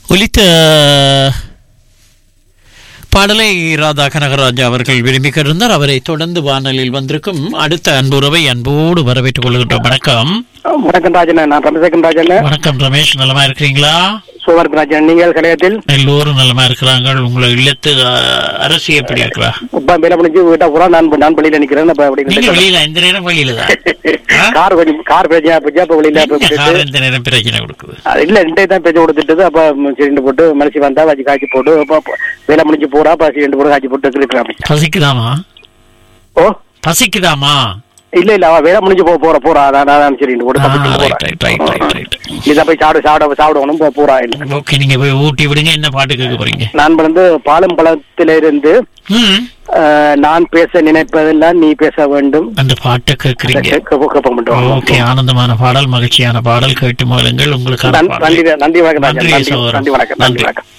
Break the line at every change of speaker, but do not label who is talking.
ஒலித்த பாடலை ராதா கனகராஜா அவர்கள் விரும்பி கருந்தார் அவரை தொடர்ந்து வானலில் வந்திருக்கும் அடுத்த அன்புறவை அன்போடு வரவேற்றுக் கொள்கின்றோம் வணக்கம்
வணக்கம் ராஜன் நான் ரமசேகன் ராஜன்
வணக்கம் ரமேஷ் நலமா இருக்கிறீங்களா
சோமர்க் ராஜன் நீங்கள் கலையத்தில்
எல்லோரும் நலமா இருக்கிறாங்க உங்களை இல்லத்து அஹ், அரசு எப்படி இருக்கிறா
இப்ப மேல முடிஞ்சு வீட்டா பூரா நான் நான் வெளியில நிக்கிறேன் அப்ப அப்படி
நீங்க வெளியில இந்த நேரம் வெளியில தான் ஆ?
கார் கொஞ்சம் கார் பிரச்சனை போச்சு அப்ப வெளியில அப்ப
என்ன
விட்டுட்டு,
காரணம் இந்த நேரம் பிரச்சனை கொடுக்குது
அது இல்ல ரெண்டே தான் பேச்சு கொடுத்துட்டு அப்ப சிலிண்டு போட்டு மனசு வந்தா வச்சு காய்ச்சி போட்டு அப்ப அப்ப வேலை முடிஞ்சு போறா அப்ப சிலிண்டு போட்டு காய்ச்சி போட்டு இருக்கிறான்
பசிக்குதாமா
ஓ
பசிக்குதாமா
இல்ல இல்ல அவ வேலை முடிஞ்சு போ போற போறா அதான் அதான் சிலிண்டு போட்டு தப்பிச்சு
ரைட் ரைட் ரைட் ரைட்
போறா
ரைட்
இதான் போய் சாப்பிட சாப்பிட சாப்பிடணும் போ- போறா இல்ல
ஓகே நீங்க போய் ஊட்டி விடுங்க என்ன பாட்டு கேட்க போறீங்க
நான் வந்து பாலம் பழத்திலிருந்து
ம்
அஹ், நான் பேச நினைப்பதெல்லாம் நீ பேச வேண்டும்
அந்த பாட்டை கேட்குறீங்க
கேட்க மட்டும்
ஓகே ஆனந்தமான பாடல் மகிழ்ச்சியான பாடல் கேட்டு மகளுங்கள் உங்களுக்கான
நன்றி
பாடல்
நன்றி வணக்கம் ராஜா.
நன்றி
நன்றி
சகோதரன்.
நன்றி வணக்கம் நன்றி
நன்றி.
வணக்கம்